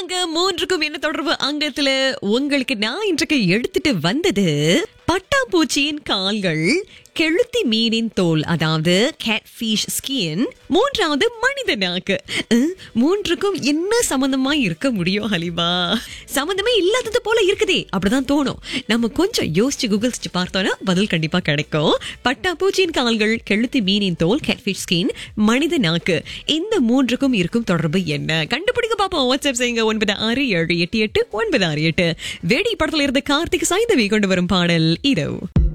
வாங்க மூன்றுக்கும் என்ன தொடர்பு அங்கத்துல உங்களுக்கு நான் இன்றைக்கு எடுத்துட்டு வந்தது பட்டாம்பூச்சியின் கால்கள் கெளுத்தி மீனின் தோல் அதாவது கேட்ஃபிஷ் ஸ்கின் மூன்றாவது மனித நாக்கு அஹ், மூன்றுக்கும் என்ன சம்பந்தமா இருக்க முடியும் ஹலிமா சம்பந்தமே இல்லாதது போல இருக்குதே அப்படிதான் தோணும் நம்ம கொஞ்சம் யோசிச்சு கூகுள்ஸ் பார்த்தோம்னா பதில் கண்டிப்பா கிடைக்கும் பட்டாம்பூச்சியின் கால்கள் கெளுத்தி மீனின் தோல் கேட்ஃபிஷ் ஸ்கின் மனித நாக்கு இந்த மூன்றுக்கும் இருக்கும் தொடர்பு என்ன கண்டுபிடிக்க பாப்போம் வாட்ஸ்அப் செய்யுங்க ஒன்பது ஆறு ஏழு எட்டு எட்டு ஒன்பது ஆறு எட்டு வேடி படத்துல இருந்து கார்த்திக் சாய்ந்தவி கொண்டு வரும் பாடல் இதோ